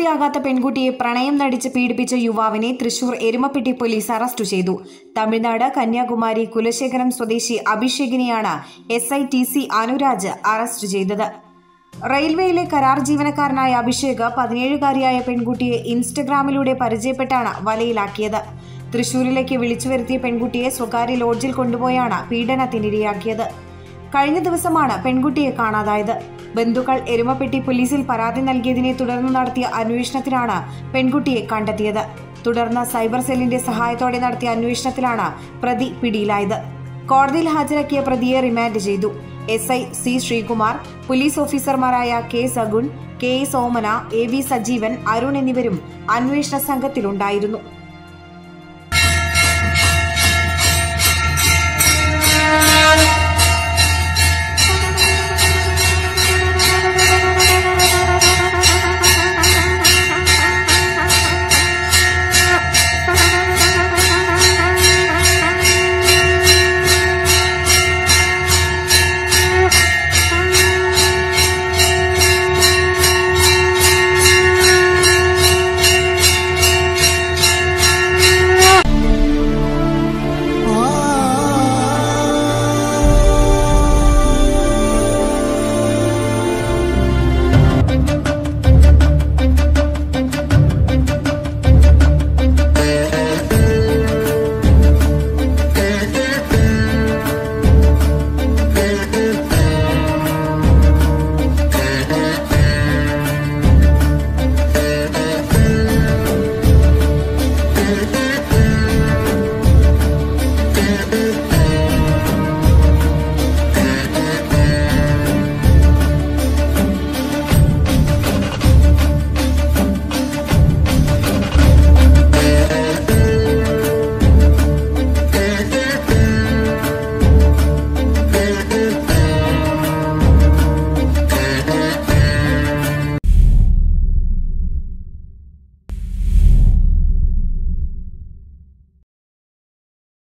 പ്രായപൂർത്തിയാകാത്ത പെൺകുട്ടിയെ പ്രണയം നടിച്ച് പീഡിപ്പിച്ച യുവാവിനെ തൃശൂർ എരുമപ്പെട്ടി പോലീസ് അറസ്റ്റ് ചെയ്തു തമിഴ്നാട് കന്യാകുമാരി കുലശേഖരം സ്വദേശി അഭിഷേകിനെയാണ് S I T C Anuraj arrest ചെയ്തത് റെയിൽവേയിലെ കരാർ ജീവനക്കാരനായ അഭിഷേക് പതിനേഴുകാരിയായ പെൺകുട്ടിയെ ഇൻസ്റ്റഗ്രാമിലൂടെ പരിചയപ്പെട്ടാണ് വലയിലാക്കിയത് തൃശൂരിലേക്ക് വിളിച്ചു വരുത്തിയ പെൺകുട്ടിയെ സ്വകാര്യ ലോഡ്ജിൽ കൊണ്ടുപോയാണ് പീഡനത്തിനിരയാക്കിയത് കഴിഞ്ഞ ദിവസമാണ് പെൺകുട്ടിയെ കാണാതായത് ബന്ധുക്കൾ എരുമപ്പെട്ടി പോലീസിൽ പരാതി നൽകിയതിനെ തുടർന്ന് നടത്തിയ അന്വേഷണത്തിലാണ് പെൺകുട്ടിയെ കണ്ടെത്തിയത് തുടർന്ന് സൈബർ സെല്ലിന്റെ സഹായത്തോടെ നടത്തിയ അന്വേഷണത്തിലാണ് പ്രതി പിടിയിലായത് കോടതിയിൽ ഹാജരാക്കിയ പ്രതിയെ റിമാൻഡ് ചെയ്തു S I C Sreekumar police ഓഫീസർമാരായ K Sagun K A Somana A V Sajeevan Arun എന്നിവരും അന്വേഷണ സംഘത്തിലുണ്ടായിരുന്നു